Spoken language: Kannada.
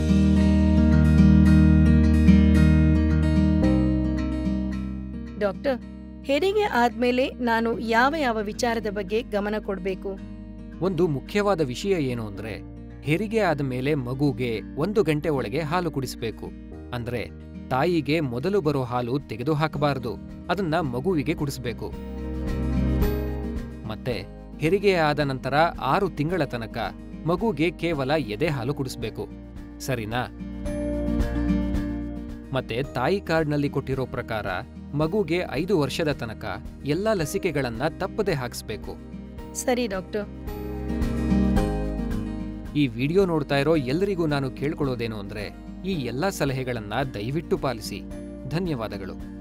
ಡಾಕ್ಟರ್ ಹೆರಿಗೆ ಆದ್ಮೇಲೆ ನಾನು ಯಾವ ಯಾವ ವಿಚಾರದ ಬಗ್ಗೆ ಗಮನ ಕೊಡಬೇಕು ಒಂದು ಮುಖ್ಯವಾದ ವಿಷಯ ಏನು ಅಂದ್ರೆ ಹೆರಿಗೆ ಆದ ಮೇಲೆ ಮಗುಗೆ ಒಂದು ಗಂಟೆ ಒಳಗೆ ಹಾಲು ಕುಡಿಸಬೇಕು ಅಂದ್ರೆ ತಾಯಿಗೆ ಮೊದಲು ಬರೋ ಹಾಲು ತೆಗೆದುಹಾಕಬಾರದು ಅದನ್ನ ಮಗುವಿಗೆ ಕುಡಿಸಬೇಕು ಮತ್ತೆ ಹೆರಿಗೆ ಆದ ನಂತರ ಆರು ತಿಂಗಳ ತನಕ ಮಗುಗೆ ಕೇವಲ ಎದೆ ಹಾಲು ಕುಡಿಸ್ಬೇಕು ಸರಿನಾ ಮತ್ತೆ ತಾಯಿ ಕಾರ್ಡ್ನಲ್ಲಿ ಕೊಟ್ಟಿರೋ ಪ್ರಕಾರ ಮಗುಗೆ ಐದು ವರ್ಷದ ತನಕ ಎಲ್ಲಾ ಲಸಿಕೆಗಳನ್ನ ತಪ್ಪದೆ ಹಾಕಿಸ್ಬೇಕು ಸರಿ ಡಾಕ್ಟರ್ ಈ ವಿಡಿಯೋ ನೋಡ್ತಾ ಇರೋ ಎಲ್ಲರಿಗೂ ನಾನು ಕೇಳ್ಕೊಳ್ಳೋದೇನು ಅಂದ್ರೆ ಈ ಎಲ್ಲಾ ಸಲಹೆಗಳನ್ನ ದಯವಿಟ್ಟು ಪಾಲಿಸಿ ಧನ್ಯವಾದಗಳು